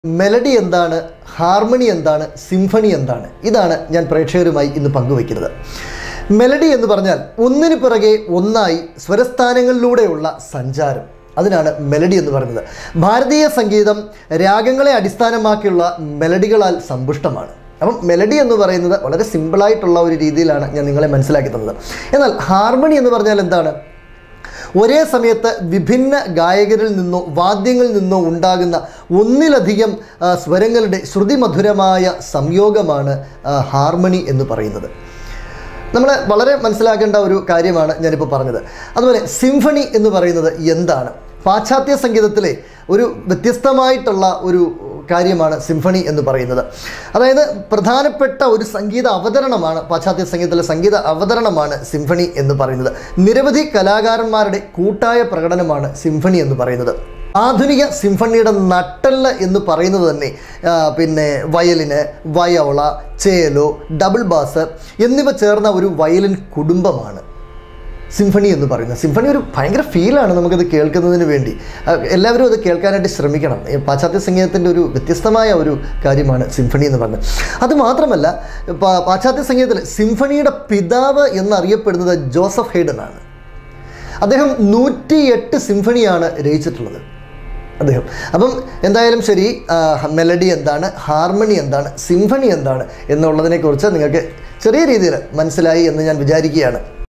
melody എന്താണ് harmony എന്താണ് symphony എന്താണ് ഇതാണ് ഞാൻ പ്രേക്ഷകരുമായി ഇന്ന് പങ്കുവയ്ക്കുന്നത് മെലഡി എന്ന് പറഞ്ഞാൽ ഒന്നിനു പിറകെ ഒന്നായി സ്വരസ്ഥാനങ്ങളിലൂടെയുള്ള സഞ്ചാരം അതിനാണ് മെലഡി എന്ന് പറയുന്നത് ഭാരതീയ സംഗീതം രാഗങ്ങളെ അടിസ്ഥാനമാക്കിയുള്ള മെലഡികളാൽ സമ്പുഷ്ടമാണ് അപ്പം മെലഡി എന്ന് പറയുന്നത് വളരെ സിമ്പിളായിട്ടുള്ള ഒരു രീതിയിലാണ് ഞാൻ നിങ്ങളെ മനസ്സിലാക്കി തന്നത് എന്നാൽ ഹാർമണി എന്ന് പറഞ്ഞാൽ എന്താണ് ഒരേ സമയത്ത് വിഭിന്ന ഗായകരിൽ നിന്നോ വാദ്യങ്ങളിൽ നിന്നോ ഉണ്ടാകുന്ന ഒന്നിലധികം ആ, സ്വരങ്ങളുടെ ശ്രുതിമധുരമായ സംയോഗമാണ് ആ, ഹാർമണി എന്ന് പറയുന്നത് നമ്മൾ വളരെ മനസ്സിലാക്കേണ്ട ഒരു കാര്യമാണ് ഞാനിപ്പോൾ പറഞ്ഞത് അതുപോലെ സിംഫണി എന്ന് പറയുന്നത് എന്താണ് പാശ്ചാത്യ സംഗീതത്തിലെ ഒരു വ്യത്യസ്തമായിട്ടുള്ള ഒരു കാര്യമാണ് സിംഫണി എന്ന് പറയുന്നത് അതായത് പ്രധാനപ്പെട്ട ഒരു സംഗീത അവതരണമാണ് പാശ്ചാത്യ സംഗീതത്തിലെ സംഗീത അവതരണമാണ് സിംഫണി എന്ന് പറയുന്നത് നിരവധി കലാകാരന്മാരുടെ കൂട്ടായ പ്രകടനമാണ് സിംഫണി എന്ന് പറയുന്നത് ആധുനിക സിംഫണിയുടെ നട്ടെല്ല് എന്ന് പറയുന്നത് തന്നെ ആ, പിന്നെ violin viola cello double bass എന്നിവ ചേർന്ന ഒരു വയലിൻ കുടുംബമാണ് സിംഫണി എന്ന് പറയുന്നത് സിംഫണി ഒരു ഭയങ്കര ഫീലാണ് നമുക്കത് കേൾക്കുന്നതിന് വേണ്ടി ആ, എല്ലാവരും അത് കേൾക്കാനായിട്ട് ശ്രമിക്കണം ഈ പാശ്ചാത്യ സംഗീതത്തിൻ്റെ ഒരു വ്യത്യസ്തമായ ഒരു കാര്യമാണ് സിംഫണി എന്ന് പറയുന്നത് അതുമാത്രമല്ല പാ- പാശ്ചാത്യ സംഗീതത്തിൽ സിംഫണിയുടെ പിതാവ് എന്നറിയപ്പെടുന്നത് ജോസഫ് ഹെയ്ഡൻ ആണ് അദ്ദേഹം നൂറ്റിയെട്ട് സിംഫണിയാണ് രചിച്ചിട്ടുള്ളത് അദ്ദേഹം അപ്പം എന്തായാലും ശരി ആ, മെലഡി എന്താണ് ഹാർമണി എന്താണ് സിംഫണി എന്താണ് എന്നുള്ളതിനെക്കുറിച്ച് നിങ്ങൾക്ക് ചെറിയ രീതിയിൽ മനസ്സിലായി എന്ന് ഞാൻ വിചാരിക്കുകയാണ്